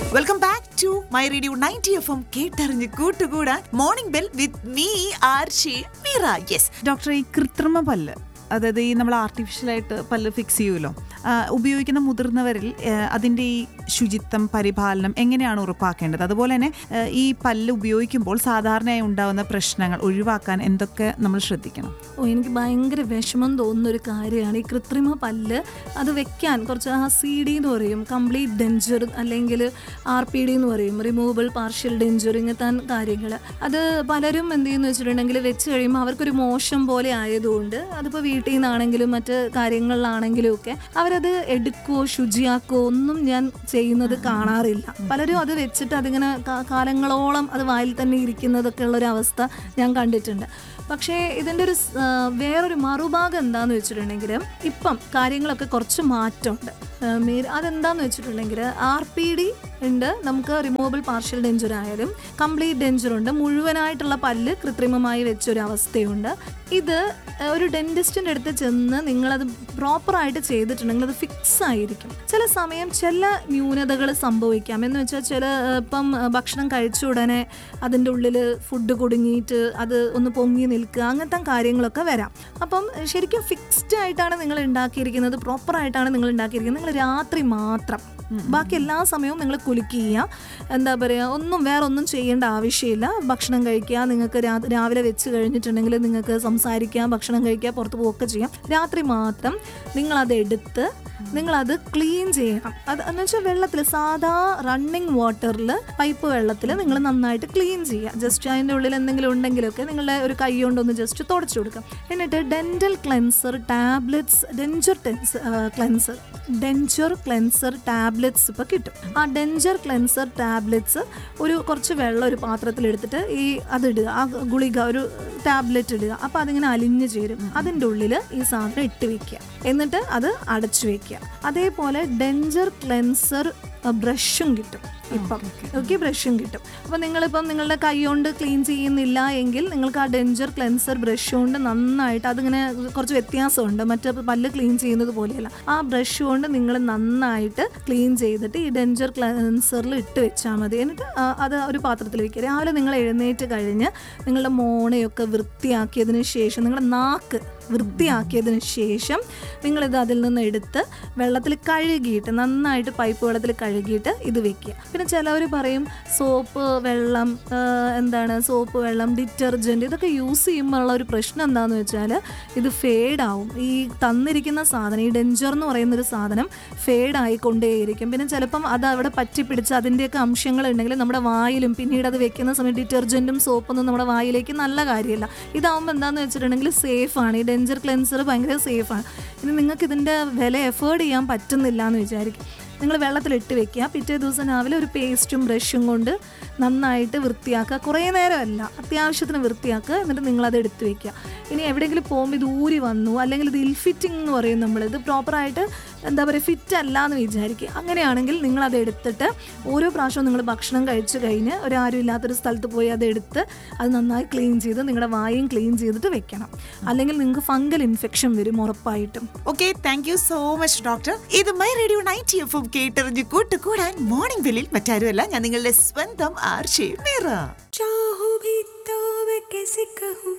welcome back to my radio ninety F M കേട്ടറിഞ്ഞ് കൂട്ടുകൂടാൻ morning bell with me R J Meera yes doctor ഈ കൃത്രിമ പല്ല് അതായത് ഈ നമ്മൾ ആർട്ടിഫിഷ്യലായിട്ട് പല്ല് ഫിക്സ് ചെയ്യുമല്ലോ ആ, ഉപയോഗിക്കുന്ന മുതിർന്നവരിൽ ആ, അതിൻ്റെ ഈ ശുചിത്വം പരിപാലനം എങ്ങനെയാണ് ഉറപ്പാക്കേണ്ടത് അതുപോലെ തന്നെ ആ, ഈ പല്ല് ഉപയോഗിക്കുമ്പോൾ സാധാരണയായി ഉണ്ടാകുന്ന പ്രശ്നങ്ങൾ ഒഴിവാക്കാൻ എന്തൊക്കെ നമ്മൾ ശ്രദ്ധിക്കണം ഓ എനിക്ക് ഭയങ്കര വിഷമം തോന്നുന്ന ഒരു കാര്യമാണ് ഈ കൃത്രിമ പല്ല് അത് വെക്കാൻ കുറച്ച് ആ സി ഡി എന്ന് പറയും കംപ്ലീറ്റ് ഡെഞ്ചർ അല്ലെങ്കിൽ ആർ പി ഡി എന്ന് പറയും റിമൂവബിൾ പാർഷ്യൽ ഡെഞ്ചർ ഇങ്ങനത്തെ കാര്യങ്ങൾ അത് പലരും എന്ത് ചെയ്യുന്നു വെച്ചിട്ടുണ്ടെങ്കിൽ വെച്ച് കഴിയുമ്പോൾ അവർക്കൊരു മോശം പോലെ ആയതുകൊണ്ട് അതിപ്പോൾ വീട്ടിൽ നിന്നാണെങ്കിലും മറ്റ് കാര്യങ്ങളിലാണെങ്കിലും ഒക്കെ അവരത് എടുക്കുകയോ ശുചിയാക്കുകയോ ഒന്നും ഞാൻ ചെയ്യുന്നത് കാണാറില്ല പലരും അത് വെച്ചിട്ട് അതിങ്ങനെ കാ- കാലങ്ങളോളം അത് വായിൽ തന്നെ ഇരിക്കുന്നതൊക്കെ ഉള്ളൊരു അവസ്ഥ ഞാൻ കണ്ടിട്ടുണ്ട് പക്ഷേ ഇതിൻ്റെ ഒരു സ്- ആ, വേറൊരു മറുഭാഗം എന്താന്ന് വെച്ചിട്ടുണ്ടെങ്കിൽ ഇപ്പം കാര്യങ്ങളൊക്കെ കുറച്ച് മാറ്റമുണ്ട് ആ, മേ- അതെന്താന്ന് വെച്ചിട്ടുണ്ടെങ്കിൽ ആർ പി ഡി ഉണ്ട് നമുക്ക് റിമൂവബിൾ പാർഷ്യൽ ഡെഞ്ചർ ആയാലും കംപ്ലീറ്റ് ഡെഞ്ചർ ഉണ്ട് മുഴുവനായിട്ടുള്ള പല്ല് കൃത്രിമമായി വെച്ചൊരു അവസ്ഥയുണ്ട് ഇത് ആ, ഒരു ഡെന്റിസ്റ്റിൻ്റെ അടുത്ത് ചെന്ന് നിങ്ങളത് പ്രോപ്പറായിട്ട് ചെയ്തിട്ടുണ്ടെങ്കിൽ അത് ഫിക്സ് ആയിരിക്കും ചില സമയം ചില ന്യൂനതകൾ സംഭവിക്കാം എന്ന് വെച്ചാൽ ചില ആ, ഇപ്പം ആ, ഭക്ഷണം കഴിച്ച ഉടനെ അതിൻ്റെ ഉള്ളിൽ ഫുഡ് കുടുങ്ങിയിട്ട് അത് ഒന്ന് പൊങ്ങി നിൽക്കുക അങ്ങനത്തെ കാര്യങ്ങളൊക്കെ വരാം അപ്പം ശരിക്കും ഫിക്സ്ഡ് ആയിട്ടാണ് നിങ്ങൾ ഉണ്ടാക്കിയിരിക്കുന്നത് പ്രോപ്പറായിട്ടാണ് നിങ്ങൾ ഉണ്ടാക്കിയിരിക്കുന്നത് നിങ്ങൾ രാത്രി മാത്രം ബാക്കി എല്ലാ സമയവും നിങ്ങൾ കുലുക്കി ചെയ്യുക എന്താ പറയുക ഒന്നും വേറെ ഒന്നും ചെയ്യേണ്ട ആവശ്യമില്ല ഭക്ഷണം കഴിക്കുക നിങ്ങൾക്ക് രാ- രാവിലെ വെച്ച് കഴിഞ്ഞിട്ടുണ്ടെങ്കിൽ നിങ്ങൾക്ക് സംസാരിക്കാം ഭക്ഷണം കഴിക്കുക പുറത്ത് പോവുകയൊക്കെ ചെയ്യാം രാത്രി മാത്രം നിങ്ങളത് എടുത്ത് നിങ്ങളത് ക്ലീൻ ചെയ്യണം അത് എന്ന് വെച്ചാൽ വെള്ളത്തിൽ സാധാ റണ്ണിങ് വാട്ടറിൽ പൈപ്പ് വെള്ളത്തിൽ നിങ്ങൾ നന്നായിട്ട് ക്ലീൻ ചെയ്യുക ജസ്റ്റ് അതിൻ്റെ ഉള്ളിൽ എന്തെങ്കിലും ഉണ്ടെങ്കിലൊക്കെ നിങ്ങളുടെ ഒരു കൈ കൊണ്ടൊന്ന് ജസ്റ്റ് തുടച്ചു കൊടുക്കാം എന്നിട്ട് dental cleanser tablets denture tense cleanser denture cleanser tablets ഇപ്പോൾ കിട്ടും ആ ഡെഞ്ചർ ക്ലെൻസർ ടാബ്ലറ്റ്സ് ഒരു കുറച്ച് വെള്ളം ഒരു പാത്രത്തിൽ എടുത്തിട്ട് ഈ അതിടുക ആ ഗുളിക ഒരു ടാബ്ലറ്റ് ഇടുക അപ്പോൾ അതിങ്ങനെ അലിഞ്ഞു ചേരും അതിൻ്റെ ഉള്ളിൽ ഈ സാധനം ഇട്ട് വെക്കുക എന്നിട്ട് അത് അടച്ചു വെക്കുക അതേപോലെ ഡെഞ്ചർ ക്ലെൻസർ ബ്രഷും കിട്ടും ഇപ്പം ഓക്കെ ബ്രഷും കിട്ടും അപ്പോൾ നിങ്ങളിപ്പം നിങ്ങളുടെ കൈ കൊണ്ട് ക്ലീൻ ചെയ്യുന്നില്ല എങ്കിൽ നിങ്ങൾക്ക് ആ ഡെഞ്ചർ ക്ലെൻസർ ബ്രഷ് കൊണ്ട് നന്നായിട്ട് അതിങ്ങനെ കുറച്ച് വ്യത്യാസമുണ്ട് മറ്റേ പല്ല് ക്ലീൻ ചെയ്യുന്നത് പോലെയല്ല ആ ബ്രഷ് കൊണ്ട് നിങ്ങൾ നന്നായിട്ട് ക്ലീൻ ചെയ്തിട്ട് ഈ ഡെഞ്ചർ ക്ലെൻസറിൽ ഇട്ട് വെച്ചാൽ മതി എന്നിട്ട് ആ, അത് ഒരു പാത്രത്തിൽ വെക്കുക രാവിലെ നിങ്ങൾ എഴുന്നേറ്റ് കഴിഞ്ഞ് നിങ്ങളുടെ മോണയൊക്കെ വൃത്തിയാക്കിയതിന് ശേഷം നിങ്ങളുടെ നാക്ക് വൃത്തിയാക്കിയതിന് ശേഷം നിങ്ങളിത് അതിൽ നിന്ന് എടുത്ത് വെള്ളത്തിൽ കഴുകിയിട്ട് നന്നായിട്ട് പൈപ്പ് വെള്ളത്തിൽ കഴുകിയിട്ട് ഇത് വെക്കുക പിന്നെ ചിലവർ പറയും സോപ്പ് വെള്ളം ആ, എന്താണ് സോപ്പ് വെള്ളം ഡിറ്റർജൻറ്റ് ഇതൊക്കെ യൂസ് ചെയ്യുമ്പോൾ ഉള്ള ഒരു പ്രശ്നം എന്താണെന്ന് വെച്ചാൽ ഇത് ഫേഡാവും ഈ തന്നിരിക്കുന്ന സാധനം ഈ ഡെഞ്ചർ എന്ന് പറയുന്ന ഒരു സാധനം ഫേഡായി കൊണ്ടേയിരിക്കും പിന്നെ ചിലപ്പം അത് അവിടെ പറ്റിപ്പിടിച്ച് അതിൻ്റെയൊക്കെ അംശങ്ങൾ ഉണ്ടെങ്കിൽ നമ്മുടെ വായിലും പിന്നീട് അത് വെക്കുന്ന സമയത്ത് ഡിറ്റർജൻറ്റും സോപ്പൊന്നും നമ്മുടെ വായിലേക്ക് നല്ല കാര്യമല്ല ഇതാവുമ്പോൾ എന്താണെന്ന് വെച്ചിട്ടുണ്ടെങ്കിൽ സേഫാണ് ഈ ഡെഞ്ചർ ക്ലെൻസർ ഭയങ്കര സേഫാണ് ഇനി നിങ്ങൾക്ക് ഇതിൻ്റെ വില എഫേർഡ് ചെയ്യാൻ പറ്റുന്നില്ല എന്ന് വിചാരിക്കും നിങ്ങൾ വെള്ളത്തിലിട്ട് വെക്കുക പിറ്റേ ദിവസം രാവിലെ ഒരു പേസ്റ്റും ബ്രഷും കൊണ്ട് നന്നായിട്ട് വൃത്തിയാക്കുക കുറേ നേരമല്ല അത്യാവശ്യത്തിന് വൃത്തിയാക്കുക എന്നിട്ട് നിങ്ങളത് എടുത്ത് വെക്കുക ഇനി എവിടെയെങ്കിലും പോകുമ്പോൾ ഇത് ഊരി വന്നു അല്ലെങ്കിൽ ഇത് ഇൽ ഫിറ്റിംഗ് എന്ന് പറയും നമ്മൾ ഇത് പ്രോപ്പറായിട്ട് എന്താ പറയുക ഫിറ്റ് അല്ല എന്ന് വിചാരിക്കുക അങ്ങനെയാണെങ്കിൽ നിങ്ങളത് എടുത്തിട്ട് ഓരോ പ്രാവശ്യവും നിങ്ങൾ ഭക്ഷണം കഴിച്ചു കഴിഞ്ഞ് ഒരു ആരും ഇല്ലാത്തൊരു സ്ഥലത്ത് പോയി അത് എടുത്ത് അത് നന്നായി ക്ലീൻ ചെയ്ത് നിങ്ങളുടെ വായും ക്ലീൻ ചെയ്തിട്ട് വെക്കണം അല്ലെങ്കിൽ നിങ്ങൾക്ക് ഫംഗൽ ഇൻഫെക്ഷൻ വരും ഉറപ്പായിട്ടും okay thank you so much doctor ഇത് my radio ninety F M കേട്ടറിഞ്ഞ് കൂട്ടുകൂടാൻ മോർണിംഗ് ബെല്ലിൽ മറ്റാരുമല്ല ഞാൻ നിങ്ങളുടെ സ്വന്തം ആർ ഷേ മീറ चाहूं भी तो मैं कैसे कहूँ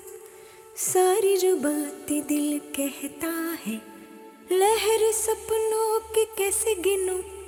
सारी जो बातें दिल कहता है लहर सपनों की कैसे गिनूं